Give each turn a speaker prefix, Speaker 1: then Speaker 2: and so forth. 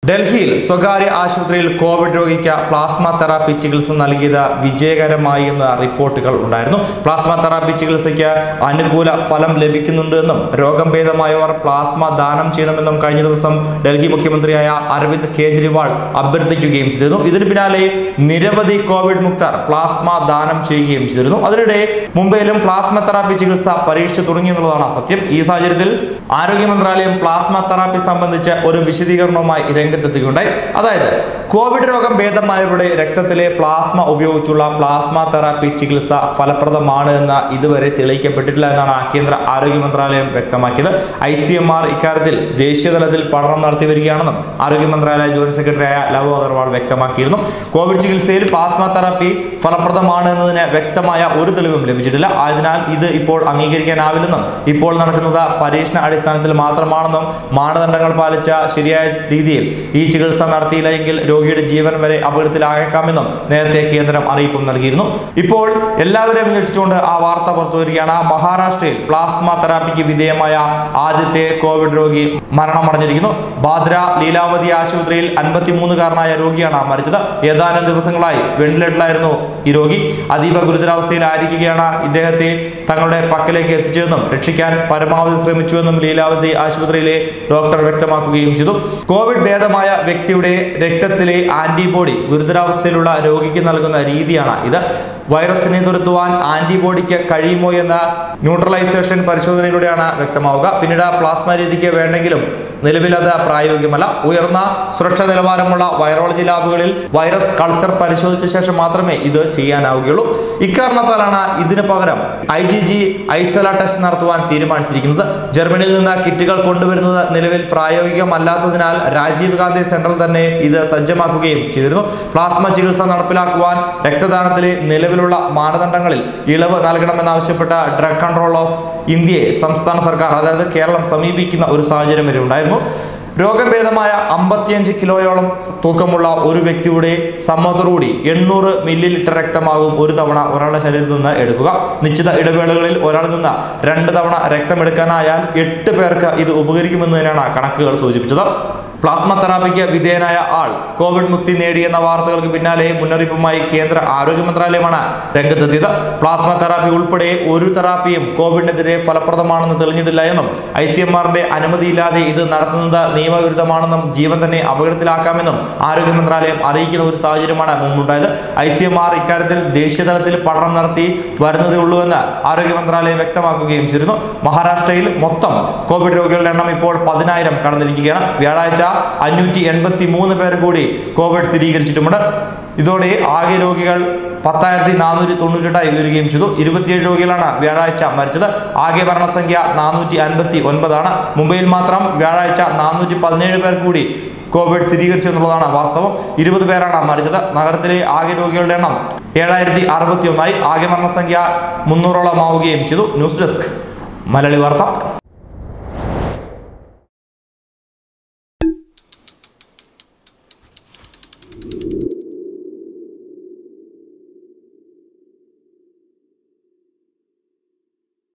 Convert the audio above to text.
Speaker 1: ഡൽഹിയിൽ സ്വകാര്യ ആശുപത്രിയിൽ കോവിഡ് രോഗിക്ക് പ്ലാസ്മ തെറാപ്പി ചികിത്സ നൽകിയത് വിജയകരമായി എന്ന് റിപ്പോർട്ടുകൾ ഉണ്ടായിരുന്നു പ്ലാസ്മ തെറാപ്പി ചികിത്സയ്ക്ക് അനുകൂല ഫലം ലഭിക്കുന്നുണ്ടെന്നും രോഗം ഭേദമായവർ പ്ലാസ്മ ദാനം ചെയ്യണമെന്നും കഴിഞ്ഞ ദിവസം ഡൽഹി മുഖ്യമന്ത്രിയായ അരവിന്ദ് കെജ്രിവാൾ അഭ്യർത്ഥിക്കുകയും ചെയ്തിരുന്നു ഇതിന് പിന്നാലെ നിരവധി കോവിഡ് മുക്തർ പ്ലാസ്മ ദാനം ചെയ്യുകയും ചെയ്തിരുന്നു അതിനിടെ മുംബൈയിലും പ്ലാസ്മ തെറാപ്പി ചികിത്സ പരീക്ഷിച്ചു തുടങ്ങി എന്നുള്ളതാണ് സത്യം ഈ സാഹചര്യത്തിൽ ആരോഗ്യ മന്ത്രാലയം പ്ലാസ്മ തെറാപ്പി സംബന്ധിച്ച് ഒരു വിശദീകരണവുമായി രംഗത്തെത്തുകയുണ്ടായി അതായത് കോവിഡ് രോഗം ഭേദമായവരുടെ രക്തത്തിലെ പ്ലാസ്മ ഉപയോഗിച്ചുള്ള പ്ലാസ്മ തെറാപ്പി ചികിത്സ ഫലപ്രദമാണ് എന്ന് ഇതുവരെ തെളിയിക്കപ്പെട്ടിട്ടില്ല എന്നാണ് കേന്ദ്ര ആരോഗ്യ മന്ത്രാലയം വ്യക്തമാക്കിയത് ഐ സി എം ആർ ഇക്കാര്യത്തിൽ ദേശീയ തലത്തിൽ പഠനം നടത്തി വരികയാണെന്നും ആരോഗ്യ മന്ത്രാലയ ജോയിന്റ് സെക്രട്ടറിയായ ലവ് അഗർവാൾ വ്യക്തമാക്കിയിരുന്നു കോവിഡ് ചികിത്സയിൽ പ്ലാസ്മ തെറാപ്പി ഫലപ്രദമാണ് എന്നതിന് വ്യക്തമായ ഒരു തെളിവും ലഭിച്ചിട്ടില്ല ആയതിനാൽ ഇത് ഇപ്പോൾ അംഗീകരിക്കാനാവില്ലെന്നും ഇപ്പോൾ നടക്കുന്നത് പരീക്ഷണ അടിസ്ഥാനത്തിൽ മാത്രമാണെന്നും മാനദണ്ഡങ്ങൾ പാലിച്ച ശരിയായ രീതിയിൽ ഈ ചികിത്സ നടത്തിയില്ല എങ്കിൽ രോഗിയുടെ ജീവൻ വരെ അപകടത്തിലായേക്കാമെന്നും നേരത്തെ കേന്ദ്രം അറിയിപ്പും നൽകിയിരുന്നു ഇപ്പോൾ എല്ലാവരെയും ഞെട്ടിച്ചുകൊണ്ട് ആ വാർത്ത പുറത്തു വരികയാണ് മഹാരാഷ്ട്രയിൽ പ്ലാസ്മ തെറാപ്പിക്ക് വിധേയമായ ആദ്യത്തെ കോവിഡ് രോഗി മരണമടഞ്ഞിരിക്കുന്നു ബാദ്ര ലീലാവതി ആശുപത്രിയിൽ അൻപത്തിമൂന്നുകാരനായ രോഗിയാണ് മരിച്ചത് ഏതാനും ദിവസങ്ങളായി വെന്റിലേറ്ററിലായിരുന്നു ഈ രോഗി അതീവ ഗുരുതരാവസ്ഥയിലായിരിക്കുകയാണ് ഇദ്ദേഹത്തെ തങ്ങളുടെ പക്കലേക്ക് എത്തിച്ചതെന്നും രക്ഷിക്കാൻ പരമാവധി ശ്രമിച്ചുവെന്നും ലീലാവതി ആശുപത്രിയിലെ ഡോക്ടർ വ്യക്തമാക്കുകയും ചെയ്തു കോവിഡ് ഭേദമായ വ്യക്തിയുടെ രക്തത്തിലെ ആന്റിബോഡി ഗുരുതരാവസ്ഥയിലുള്ള രോഗിക്ക് നൽകുന്ന രീതിയാണ് ഇത് വൈറസിനെ തുരത്തുവാൻ ആന്റിബോഡിക്ക് കഴിയുമോ എന്ന ന്യൂട്രലൈസേഷൻ പരിശോധനയിലൂടെയാണ് വ്യക്തമാവുക പിന്നീട് പ്ലാസ്മ രീതിക്ക് വേണ്ടെങ്കിലും നിലവിൽ അത് പ്രായോഗികമല്ല ഉയർന്ന സുരക്ഷാ നിലവാരമുള്ള വൈറോളജി ലാബുകളിൽ വൈറസ് കൾച്ചർ പരിശോധിച്ച ശേഷം മാത്രമേ ഇത് ചെയ്യാനാവുകയുള്ളൂ ഇക്കാരണത്താലാണ് ഇതിന് പകരം ഐ ജി ജി ഐസല ടെസ്റ്റ് നടത്തുവാൻ തീരുമാനിച്ചിരിക്കുന്നത് ജർമ്മനിയിൽ നിന്ന് കിറ്റുകൾ കൊണ്ടുവരുന്നത് നിലവിൽ പ്രായോഗികമല്ലാത്തതിനാൽ രാജീവ് ഗാന്ധി സെന്ററിൽ തന്നെ ഇത് സജ്ജമാക്കുകയും ചെയ്തിരുന്നു പ്ലാസ്മ ചികിത്സ നടപ്പിലാക്കുവാൻ രക്തദാനത്തിലെ നിലവിലുള്ള മാനദണ്ഡങ്ങളിൽ ഇളവ് നൽകണമെന്നാവശ്യപ്പെട്ട ഡ്രഗ് കൺട്രോൾ ഓഫ് ഇന്ത്യയെ സംസ്ഥാന സർക്കാർ അതായത് കേരളം സമീപിക്കുന്ന ഒരു സാഹചര്യം വരെ ഉണ്ടായിരുന്നു രോഗം ഭേദമായ അമ്പത്തിയഞ്ച് കിലോയോളം തൂക്കമുള്ള ഒരു വ്യക്തിയുടെ സമ്മതത്തോടുകൂടി എണ്ണൂറ് മില്ലി ലിറ്റർ രക്തമാകും ഒരു തവണ ഒരാളുടെ ശരീരത്തിൽ നിന്ന് എടുക്കുക നിശ്ചിത ഇടവേളകളിൽ ഒരാളിൽ നിന്ന് രണ്ട് തവണ രക്തമെടുക്കാനായാൽ എട്ട് പേർക്ക് ഇത് ഉപകരിക്കുമെന്നതിനാണ് കണക്കുകൾ സൂചിപ്പിച്ചത് പ്ലാസ്മ തെറാപ്പിക്ക് വിധേയനായ ആൾ കോവിഡ് മുക്തി നേടിയെന്ന വാർത്തകൾക്ക് പിന്നാലെ മുന്നറിയിപ്പുമായി കേന്ദ്ര ആരോഗ്യ മന്ത്രാലയമാണ് രംഗത്തെത്തിയത് പ്ലാസ്മ തെറാപ്പി ഉൾപ്പെടെ ഒരു തെറാപ്പിയും കോവിഡിനെതിരെ ഫലപ്രദമാണെന്ന് തെളിഞ്ഞിട്ടില്ല എന്നും ഐ സി എം ആറിന്റെ അനുമതിയില്ലാതെ ഇത് നടത്തുന്നത് നിയമവിരുദ്ധമാണെന്നും ജീവൻ തന്നെ അപകടത്തിലാക്കാമെന്നും ആരോഗ്യ മന്ത്രാലയം അറിയിക്കുന്ന ഒരു സാഹചര്യമാണ് മുമ്പുണ്ടായത് ഐ സി എം ആർ ഇക്കാര്യത്തിൽ ദേശീയ തലത്തിൽ പഠനം നടത്തി വരുന്നതേ ഉള്ളൂവെന്ന് ആരോഗ്യ മന്ത്രാലയം വ്യക്തമാക്കുകയും ചെയ്തിരുന്നു മഹാരാഷ്ട്രയിൽ മൊത്തം കോവിഡ് രോഗികളുടെ എണ്ണം ഇപ്പോൾ പതിനായിരം കടന്നിരിക്കുകയാണ് വ്യാഴാഴ്ച അഞ്ഞൂറ്റി എൺപത്തി മൂന്ന് പേർ കൂടി കോവിഡ് സ്ഥിരീകരിച്ചിട്ടുമുണ്ട് ഇതോടെ ആകെ രോഗികൾ പത്തായിരത്തി നാനൂറ്റി തൊണ്ണൂറ്റെട്ടായി ഉയരുകയും ചെയ്തു ഇരുപത്തിയേഴ് രോഗികളാണ് വ്യാഴാഴ്ച മരിച്ചത് ആകെ മരണസംഖ്യ നാനൂറ്റി അൻപത്തി ഒൻപതാണ് മുംബൈയിൽ മാത്രം വ്യാഴാഴ്ച നാനൂറ്റി പതിനേഴ് പേർ കൂടി കോവിഡ് സ്ഥിരീകരിച്ചു എന്നുള്ളതാണ് വാസ്തവം ഇരുപത് പേരാണ് മരിച്ചത് നഗരത്തിലെ ആകെ രോഗികളുടെ എണ്ണം ഏഴായിരത്തി അറുപത്തി ഒന്നായി ആകെ മരണസംഖ്യ മുന്നൂറോളം ആവുകയും ചെയ്തു ന്യൂസ് ഡെസ്ക് മലയാളി വാർത്ത